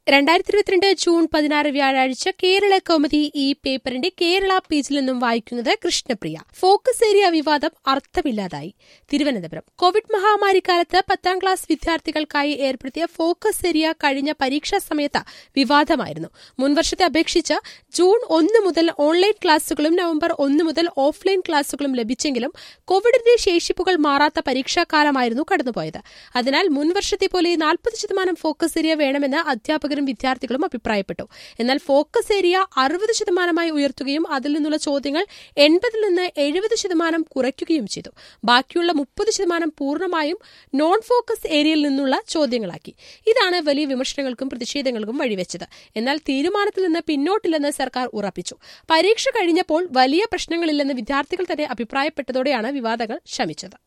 രണ്ടായിരത്തി ഇരുപത്തിരണ്ട് ജൂൺ പതിനാറ് വ്യാഴാഴ്ച കേരള കൗമുദി ഈ പേപ്പറിന്റെ കേരള പേജിൽ നിന്നും വായിക്കുന്നത് കൃഷ്ണപ്രിയ ഫോക്കസ് ഏരിയ വിവാദം അർത്ഥമില്ലാതായി തിരുവനന്തപുരം കോവിഡ് മഹാമാരിക്കാലത്ത് പത്താം ക്ലാസ് വിദ്യാർത്ഥികൾക്കായി ഏർപ്പെടുത്തിയ ഫോക്കസ് ഏരിയ കഴിഞ്ഞ പരീക്ഷാ സമയത്ത് വിവാദമായിരുന്നു മുൻവർഷത്തെ അപേക്ഷിച്ച് ജൂൺ ഒന്ന് മുതൽ ഓൺലൈൻ ക്ലാസുകളും നവംബർ ഒന്ന് മുതൽ ഓഫ്ലൈൻ ക്ലാസുകളും ലഭിച്ചെങ്കിലും കോവിഡിന്റെ ശേഷിപ്പുകൾ മാറാത്ത പരീക്ഷാകാലമായിരുന്നു കടന്നുപോയത് അതിനാൽ മുൻവർഷത്തെ പോലെ നാൽപ്പത് ശതമാനം ഫോക്കസ് ഏരിയ വേണമെന്ന് അധ്യാപകരും വിദ്യാർത്ഥികളും അഭിപ്രായപ്പെട്ടു എന്നാൽ ഫോക്കസ് ഏരിയ അറുപത് ശതമാനമായി ഉയർത്തുകയും അതിൽ നിന്നുള്ള ചോദ്യങ്ങൾ എൺപതിൽ നിന്ന് എഴുപത് ശതമാനം കുറയ്ക്കുകയും ചെയ്തു ബാക്കിയുള്ള മുപ്പത് ശതമാനം പൂർണ്ണമായും നോൺ ഫോക്കസ് ഏരിയയിൽ നിന്നുള്ള ചോദ്യങ്ങളാക്കി ഇതാണ് വലിയ വിമർശനങ്ങൾക്കും പ്രതിഷേധങ്ങൾക്കും വഴിവെച്ചത് എന്നാൽ തീരുമാനത്തിൽ നിന്ന് പിന്നോട്ടില്ലെന്ന് സർക്കാർ ഉറപ്പിച്ചു പരീക്ഷ കഴിഞ്ഞപ്പോൾ വലിയ പ്രശ്നങ്ങളില്ലെന്ന് വിദ്യാർത്ഥികൾ തന്നെ അഭിപ്രായപ്പെട്ടതോടെയാണ് വിവാദങ്ങൾ ശമിച്ചത്